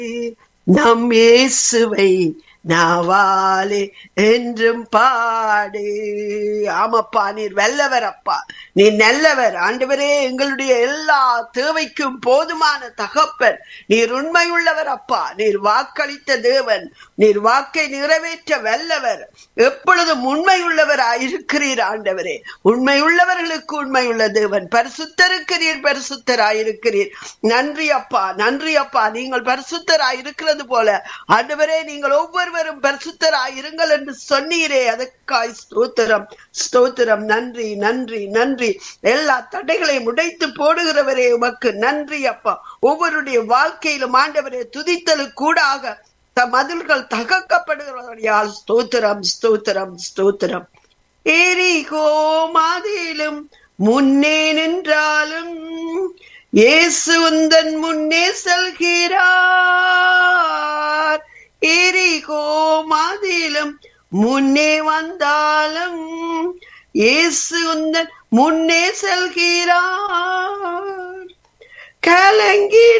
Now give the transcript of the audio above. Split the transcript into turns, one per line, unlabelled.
நம் இயேசுவை நாவாலே என்றும் பாடு ஆமப்பா நீர் வெல்லவர் அப்பா நீ நல்லவர் ஆண்டவரே எங்களுடைய எல்லா தேவைக்கும் போதுமான தகப்பன் நீர் உண்மையுள்ளவர் அப்பா நீர் வாக்களித்த தேவன் நீர் வாக்கை நிறைவேற்ற வல்லவர் எப்பொழுதும் உண்மையுள்ளவராய் இருக்கிறீர் ஆண்டவரே உண்மையுள்ளவர்களுக்கு உண்மையுள்ள தேவன் பரிசுத்தருக்கு நீர் பரிசுத்தராயிருக்கிறீர் நன்றி அப்பா நன்றி அப்பா நீங்கள் பரிசுத்தராய் இருக்கிறது போல ஆண்டவரே நீங்கள் ஒவ்வொருவரும் பரிசுத்தராய் இருங்கள் என்று சொன்னீரே அதற்காய் ஸ்தோத்திரம் ஸ்தோத்திரம் நன்றி நன்றி நன்றி எல்லா தடைகளையும் உடைத்து போடுகிறவரே உமக்கு நன்றி அப்பா ஒவ்வொருடைய வாழ்க்கையிலும் ஆண்டவரே துதித்தலு கூடாக மதில்கள் தகக்கப்படுகிறவர்களால் ஸ்தோத்திரம் ஸ்தோத்திரம் ஸ்தோத்திரம் எரிகோ மாதிலும் முன்னே நின்றாலும் இயேசு உந்தன் முன்னே செல்கிறார் எரிகோ மாதிலும் முன்னே வந்தாலும் இயேசு உந்தன் முன்னே செல்கிறார் கலங்கி